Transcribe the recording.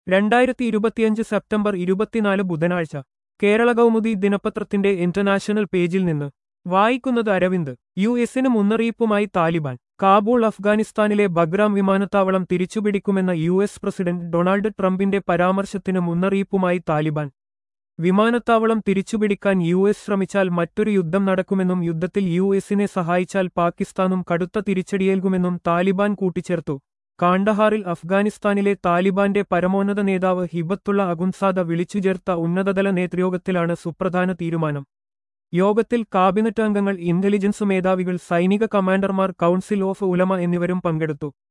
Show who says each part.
Speaker 1: രണ്ടായിരത്തി ഇരുപത്തിയഞ്ച് സെപ്റ്റംബർ ഇരുപത്തിനാല് ബുധനാഴ്ച കേരള കൗമുദി ദിനപത്രത്തിന്റെ ഇന്റർനാഷണൽ പേജിൽ നിന്ന് വായിക്കുന്നത് അരവിന്ദ് യു എസിന് മുന്നറിയിപ്പുമായി താലിബാൻ കാബൂൾ അഫ്ഗാനിസ്ഥാനിലെ ബഗ്രാം വിമാനത്താവളം തിരിച്ചുപിടിക്കുമെന്ന യു എസ് പ്രസിഡന്റ് ഡൊണാൾഡ് ട്രംപിന്റെ പരാമർശത്തിന് മുന്നറിയിപ്പുമായി താലിബാൻ വിമാനത്താവളം തിരിച്ചുപിടിക്കാൻ യു എസ് ശ്രമിച്ചാൽ മറ്റൊരു യുദ്ധം നടക്കുമെന്നും യുദ്ധത്തിൽ യു എസിനെ സഹായിച്ചാൽ പാകിസ്ഥാനും കടുത്ത തിരിച്ചടിയേൽക്കുമെന്നും താലിബാൻ കൂട്ടിച്ചേർത്തു കാണ്ഡഹാറിൽ അഫ്ഗാനിസ്ഥാനിലെ താലിബാന്റെ പരമോന്നത നേതാവ് ഹിബത്തുള്ള അഗുൻസാദ വിളിച്ചുചേർത്ത ഉന്നതതല നേതൃയോഗത്തിലാണ് സുപ്രധാന തീരുമാനം യോഗത്തിൽ കാബിനറ്റ് അംഗങ്ങൾ ഇന്റലിജൻസ് മേധാവികൾ സൈനിക കമാൻഡർമാർ കൗൺസിൽ ഓഫ് ഉലമ എന്നിവരും പങ്കെടുത്തു